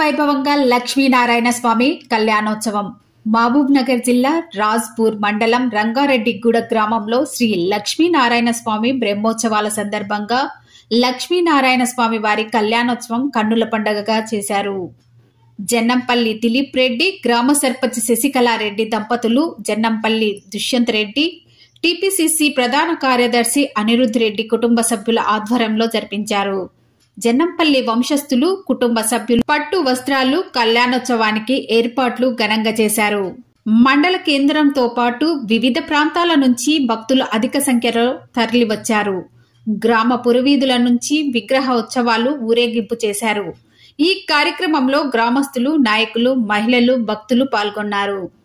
వైభవంగా లక్ష్మీనారాయణ స్వామి కళ్యాణోత్సవం మహబూబ్ నగర్ జిల్లా రాజ్పూర్ మండలం రంగారెడ్డిగూడ గ్రామంలో శ్రీ లక్ష్మీనారాయణ స్వామి బ్రహ్మోత్సవాల సందర్భంగా లక్ష్మీనారాయణ స్వామి వారి కళ్యాణోత్సవం కన్నుల పండగగా చేశారు జన్నంపల్లి దిలీప్ రెడ్డి గ్రామ సర్పంచ్ శశికళారెడ్డి దంపతులు జన్నంపల్లి దుష్యంత్ రెడ్డి టీపీసీసీ ప్రధాన కార్యదర్శి అనిరుద్ రెడ్డి కుటుంబ సభ్యుల ఆధ్వర్యంలో జరిపించారు జన్నంపల్లి వంశస్థులు కుటుంబ సభ్యులు పట్టు వస్త్రాలు కళ్యాణోత్సవానికి ఏర్పాట్లు ఘనంగా చేశారు మండల కేంద్రంతో పాటు వివిధ ప్రాంతాల నుంచి భక్తులు అధిక సంఖ్యలో తరలివచ్చారు గ్రామ పురవీధుల నుంచి విగ్రహ ఉత్సవాలు ఊరేగింపు చేశారు ఈ కార్యక్రమంలో గ్రామస్తులు నాయకులు మహిళలు భక్తులు పాల్గొన్నారు